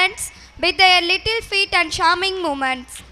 talents with their little feet and charming movements.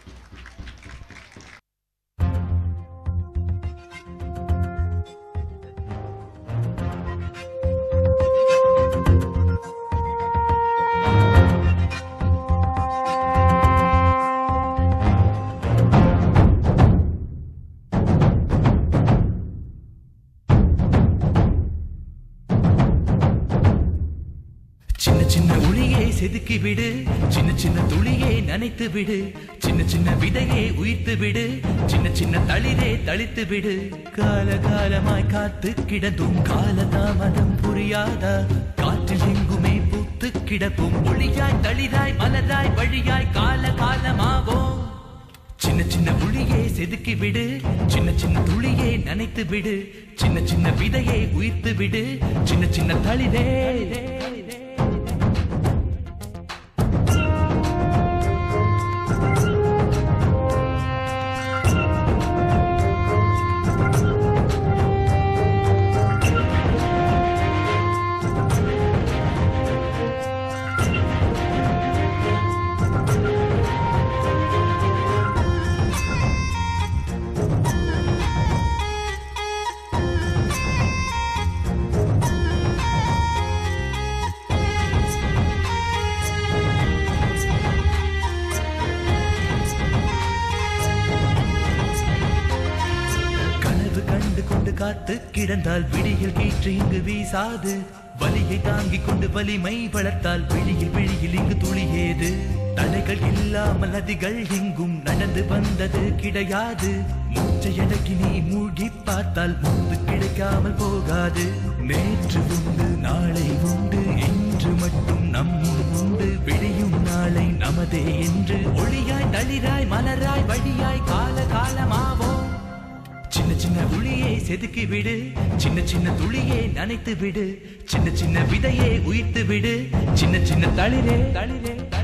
சின்ன சின்ன ஒளியை செதுக்கி விடு சின்ன சின்ன துளியை நனைத்து விடு சின்ன சின்ன விதையை உயிர்த்து விடு சின்ன சின்ன தளிரே தளித்து விடு கால காலமாய் காத்து கிடந்தும் காலதாமதம் புரியாதா காற்றில் எங்குமே பூத்து கிடக்கும் ஒளியாய் தளிராய் மலராய் வழியாய் கால காலமாவோம் சின்ன சின்ன புளியை செதுக்கி விடு சின்ன சின்ன துளியை நனைத்து விடு சின்ன சின்ன விதையை உயிர்த்து விடு சின்ன சின்ன தளிரே கனவு கண்டு கொண்டு காத்து கிடந்தால் விடியில் கீற்று இங்கு வீசாது வலியை தாங்கிக் கொண்டு வலிமை வளர்த்தால் விழியில் விழியில் இங்கு துளியேது தடைகள் இல்லாமல் நதிகள் எங்கும் நடந்து வந்தது கிடையாது மூச்சை அடக்கி நீ மூழ்கி பார்த்தால் முன்பு கிடைக்காமல் போகாது நேற்று உண்டு நாளை உண்டு என்று மட்டும் நம்முள் உண்டு விடியும் நாளை நமதே என்று ஒளியாய் தளிராய் மலராய் வழியாய் கால காலமாவோம் சின்ன சின்ன உளியை செதுக்கி விடு சின்ன சின்ன துளியை நனைத்து விடு சின்ன சின்ன விதையை உயிர்த்து விடு சின்ன சின்ன தளிரே தளிரே